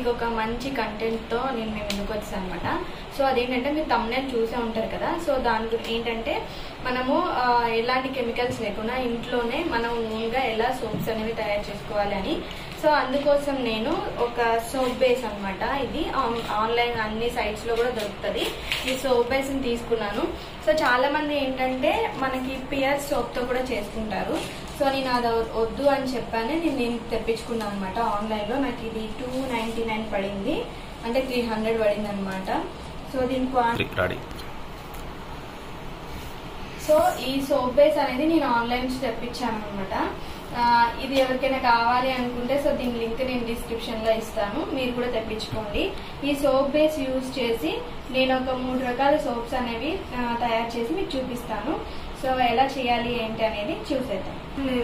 మీకు ఒక మంచి కంటెంట్తో నేను మేము ముందుకు వచ్చాను అనమాట సో అదేంటంటే మీరు తమ్నేల్ చూసే ఉంటారు కదా సో దాని గురించి ఏంటంటే మనము ఆ, ఎలాంటి కెమికల్స్ లేకుండా ఇంట్లోనే మనం ఓన్గా ఎలా సోప్స్ అనేవి తయారు చేసుకోవాలి అని సో అందుకోసం నేను ఒక సోప్ బేస్ అన్నమాట ఇది ఆన్- ఆన్లైన్ అన్ని sites లో కూడా దొరుకుతుంది ఈ సోప్ బేస్ని తీసుకున్నాను సో చాలా మంది ఏంటంటే మనకి పియర్ సోప్తో కూడా చేసుకుంటారు సో నేను అది వద్దు అని చెప్పాను నేను నేను తెప్పించుకున్నాను అనమాట ఆన్లైన్లో నాకు ఇది టూ నైంటీ నైన్ పడింది అంటే త్రీ హండ్రెడ్ పడింది అనమాట సో దీని క్వాంటిటీ రెడీ సో ఈ సోప్ బేస్ అనేది నేను ఆన్లైన్ నుంచి తెప్పించాను అనమాట ఇది ఎవరికైనా కావాలి అనుకుంటే సో దీని లింక్ నేను డిస్క్రిప్షన్ లో ఇస్తాను మీరు కూడా తెప్పించుకోండి ఈ సోప్ బేస్ యూజ్ చేసి నేను ఒక మూడు రకాల సోప్స్ అనేవి ఆ, తయారు చేసి మీకు చూపిస్తాను సో ఎలా చేయాలి ఏంటి అనేది చూసేద్దాం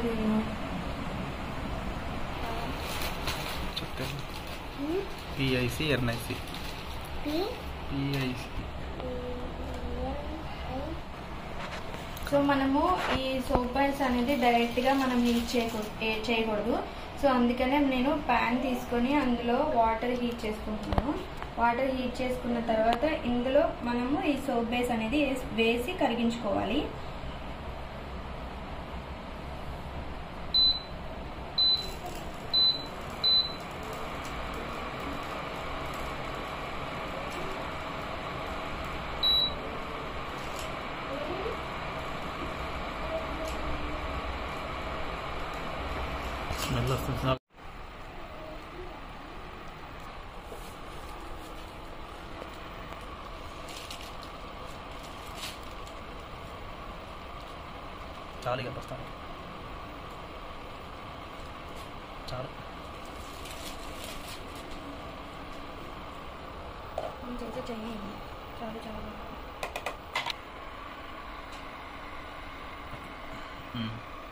పిఐసి ఎన్ఐసి పిఐసి సో మనము ఈ సోప్ బేస్ అనేది డైరెక్ట్ గా మనం యూజ్ చేయకూడదు ఏ- చేయకూడదు సో అందుకనే నేను ప్యాన్ తీసుకొని అందులో వాటర్ హీట్ చేసుకుంటున్నాను వాటర్ హీట్ చేసుకున్న తర్వాత ఇందులో మనము ఈ సోప్ బేస్ అనేది వేసి- వేసి కరిగించుకోవాలి స్మెల్ వస్తుంది స్మెల్ చాలు ఇక వస్తాను చాలు చేస్తే చెయ్యండి చాలు చాలు మ్మ్.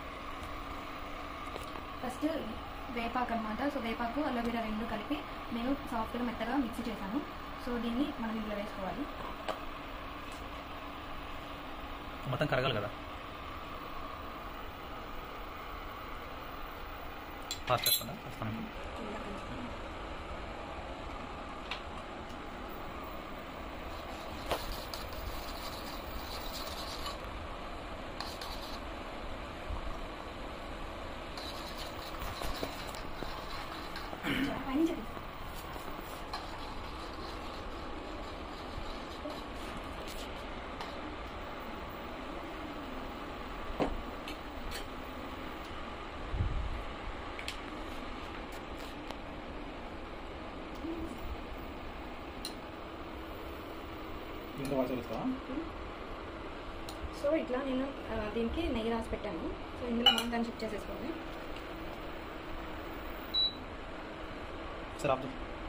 ఫస్ట్ వేపాకు అనమాట సో వేపాకు అలోవెరా రెండు కలిపి నేను సాఫ్ట్గా మెత్తగా మిక్సీ చేశాను సో దీన్ని మనం ఇందులో వేసుకోవాలి మొత్తం కరగాలి కదా ఫాస్ట్ వస్తుందా వస్తాను పైన చెప్పు ఇంకా వాటర్ వస్తావా సో ఇట్లా నేను ఆ, దీనికి నెయ్యి రాసి పెట్టాను సో ఇందులో మనం దాన్ని షిఫ్ట్ చేసేసుకోండి సరే ఆపు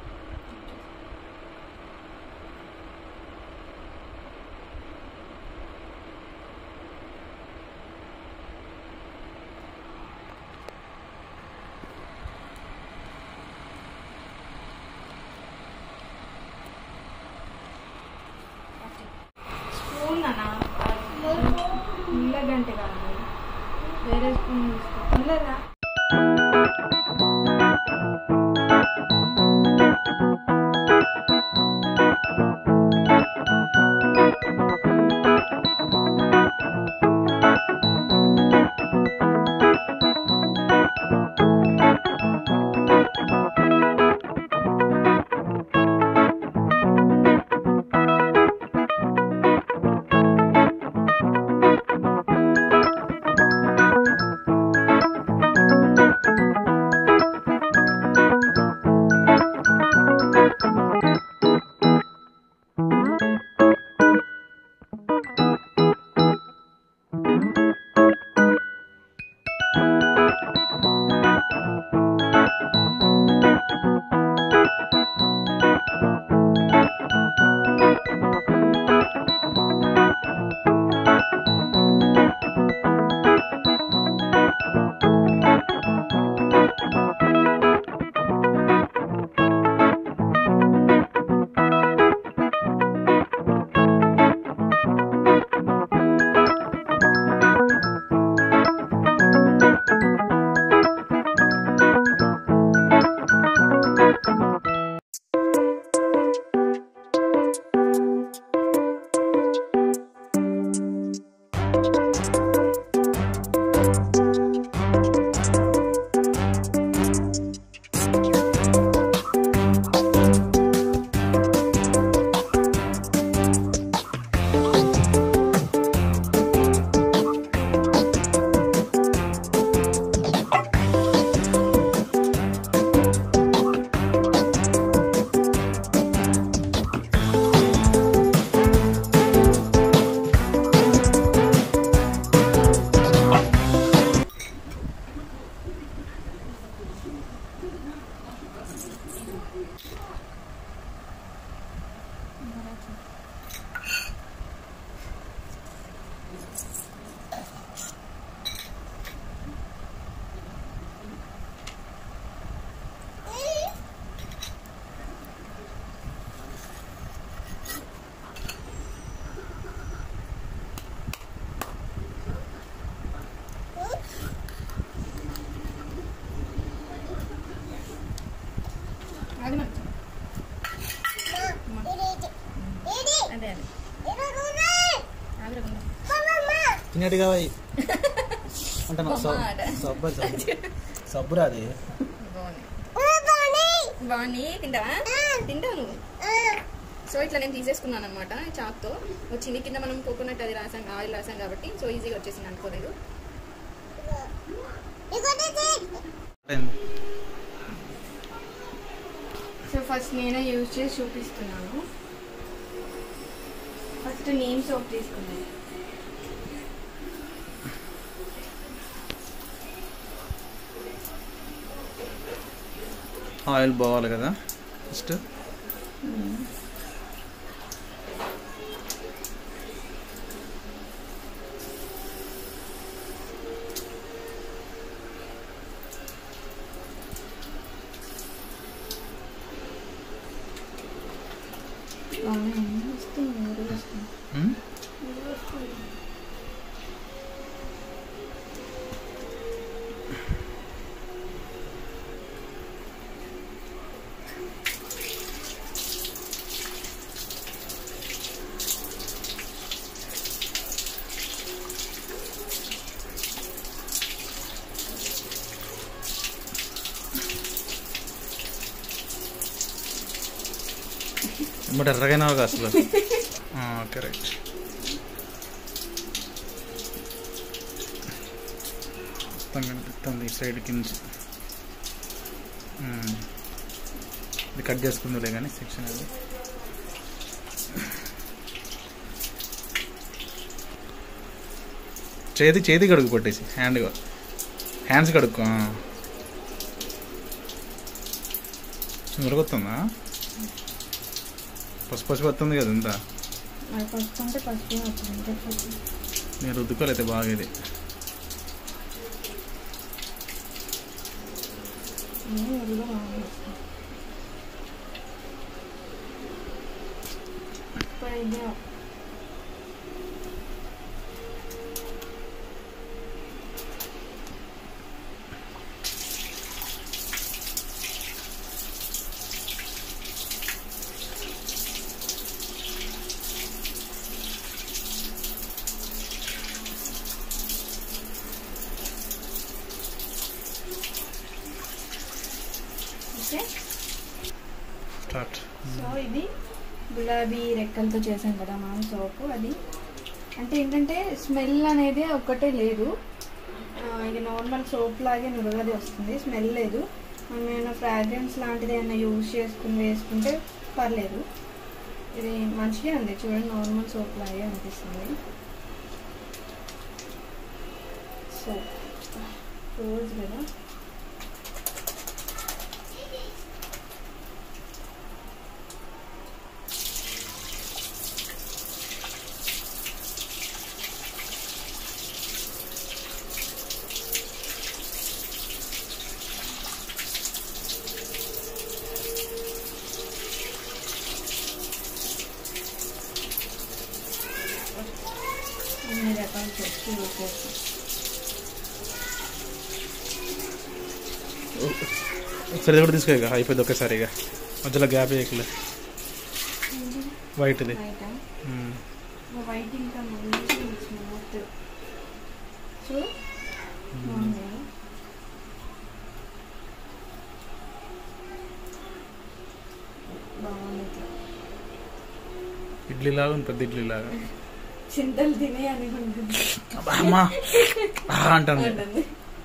స్పూన్ అన్న ముల్ల గంట కాదు వేరే స్పూన్ తీసుకో ముల్లరా Thank తినేటిగా పోయి అంటే నాకు సబ్ బొమ్మ ఆట. సబ్బు సబ్బురా అది బాగుంది తింటావా తింటావు నువ్వు సో ఇట్లా నేను తీసేసుకున్నాను అనమాట చాక్తో వచ్చింది కింద మనం కోకోనట్ అది రాసాం ఆయిల్ రాసాం కాబట్టి సో ఈజీగా వచ్చేసింది అనుకోలేదు సో ఫస్ట్ నేనే యూజ్ చేసి చూపిస్తున్నాను ఫస్ట్ నేమ్ సోప్ తీసుకున్నాను ఆయిల్ పోవాలి కదా ఫస్ట్ ఉమ్? ఎమ్మటి ఎర్రగైనా అసలు కరెక్ట్ మొత్తం కనిపిస్తుంది ఈ సైడ్ కింద ఉమ్. ఇది కట్ చేసుకుందిలే కానీ సెక్షన్ అది చేతి చేతి కడుగు పట్టేసి హ్యాండ్ హ్యాండ్స్ కడుక్కో ఉరగొస్తుందా పసుపు పసుపు వస్తుంది కదా ఇంత పసుపు అంటే పసుపు అవుతుంది నేను రుద్దుకోలేదు బాగా ఇది ఓకే స్టార్ట్ సో ఇది గులాబీ రెక్కలతో చేసాం కదా మనం సోపు అది అంటే ఏంటంటే స్మెల్ అనేది ఒక్కటే లేదు ఆ, ఇది నార్మల్ సోప్ లాగే నురగది వస్తుంది స్మెల్ లేదు మనం ఏమైనా ఫ్రాగ్రెన్స్ లాంటిది ఏమైనా యూజ్ చేసుకుని వేసుకుంటే పర్లేదు ఇది మంచిగా ఉంది చూడండి నార్మల్ సోప్ లాగే అనిపిస్తుంది సోప్ రోజ్ కదా అన్ని రకాల సోప్స్ యూజ్ చేస్తాం ఒకసారి ఇది కూడా తీసుకో ఇక అయిపోయింది ఒకేసారి ఇక మధ్యలో గ్యాప్ వేయకలే వైట్ది వైటా ఉమ్. వైట్ ఇంకా మంచి స్మూత్ చూడు బాగుంది కదా? బాగుంది ఇట్లా ఇడ్లీ లాగా ఉంది పెద్ద ఇడ్లీ లాగా చింతలు తినే అని ఉంటుంది అబ్బా, అమ్మా ఆ అంటుంది ఉంటుంది.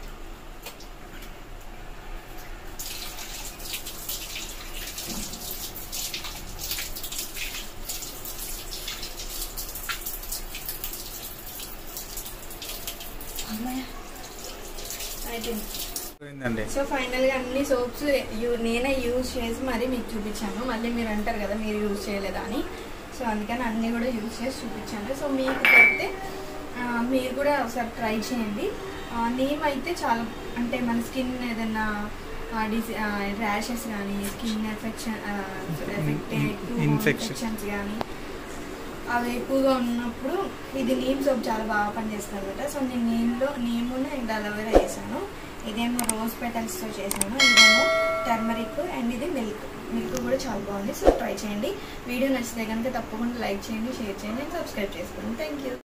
అమ్మయ్య. అయిపోయింది పోయిందండి సో ఫైనల్ గా అన్ని సోప్స్ నేనే యూజ్ చేసి మరి మీకు చూపించాను మళ్ళీ మీరు అంటారు కదా మీరు యూజ్ చేయలేదా అని సో అందుకని అన్ని కూడా యూజ్ చేసి చూపించాను సో మీకు పెడితే ఆ, మీరు కూడా ఒకసారి ట్రై చేయండి నేమ్ అయితే చాలా అంటే మన స్కిన్ ఏదైనా డిసి ర్యాషెస్ కానీ skin affection effect Infection. Infections కానీ అవి ఎక్కువగా ఉన్నప్పుడు ఇది నీమ్ సోప్ చాలా బాగా పనిచేస్తుంది అనమాట సో నేను నీమ్లో నీమును అండ్ అలోవెరా వేసాను ఇదేమో రోజ్ పెటల్స్తో చేశాను ఇదేమో టర్మరిక్ అండ్ ఇది మిల్క్ మిల్క్ కూడా చాలా బాగుంది సో ట్రై చేయండి వీడియో నచ్చితే కనుక తప్పకుండా లైక్ చేయండి షేర్ చేయండి అండ్ సబ్స్క్రైబ్ చేసుకోండి థ్యాంక్ యూ